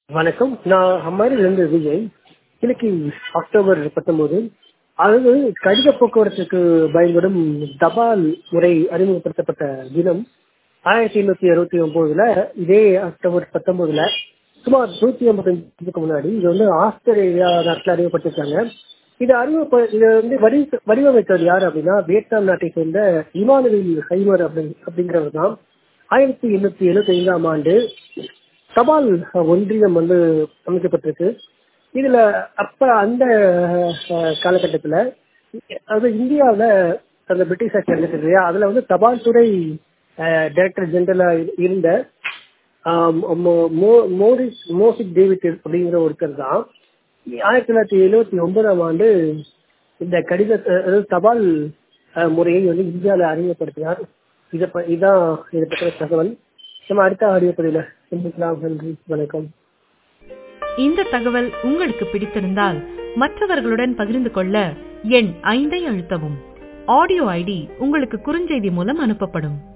வணக்கம் நான் அம்மாரிலிருந்து விஜய் இன்னைக்கு அக்டோபர் பத்தொன்பது அதாவது கடித போக்குவரத்துக்கு பயன்படும் தபால் முறை அறிமுகப்படுத்தப்பட்ட தினம் ஆயிரத்தி எண்ணூத்தி அறுபத்தி ஒன்பதுல இதே அக்டோபர் பத்தொன்பதுல சுமார் நூத்தி ஐம்பத்தஞ்சுக்கு முன்னாடி இது வந்து ஆஸ்திரேலியா நாட்டில் அறிமுகப்படுத்திருக்காங்க இது அறிமுக இதை வந்து வடி வடிவமைத்தவர் யார் அப்படின்னா வியட்நாம் நாட்டை சேர்ந்த இமானுவேல் ஹைமர் அப்படி அப்படிங்கிறவர் தான் ஆயிரத்தி எண்ணூத்தி எழுபத்தி ஐந்தாம் ஆண்டு தபால் ஒன்றியம் வந்து அமைக்கப்பட்டிருக்கு இதுல அப்ப அந்த காலகட்டத்தில் அதாவது இந்தியாவில் அந்த பிரிட்டிஷ் ஆட்சி இருந்துச்சு இல்லையா அதுல வந்து தபால் துறை டைரக்டர் ஜெனரலா இருந்த மோரிஸ் மோசிக் டேவிட் அப்படிங்கிற ஒருத்தர் தான் ஆயிரத்தி தொள்ளாயிரத்தி எழுபத்தி ஒன்பதாம் ஆண்டு இந்த கடித அதாவது தபால் முறையை வந்து இந்தியாவில் அறிமுகப்படுத்தினார் இதை இதான் இதை பற்றின தகவல் நம்ம அடுத்த ஆடியோ பதிவில் சந்திக்கலாம் நன்றி வணக்கம் இந்த தகவல் உங்களுக்கு பிடித்திருந்தால் மற்றவர்களுடன் பகிர்ந்து கொள்ள எண் ஐந்தை அழுத்தவும் ஆடியோ ஐடி உங்களுக்கு குறுஞ்செய்தி மூலம் அனுப்பப்படும்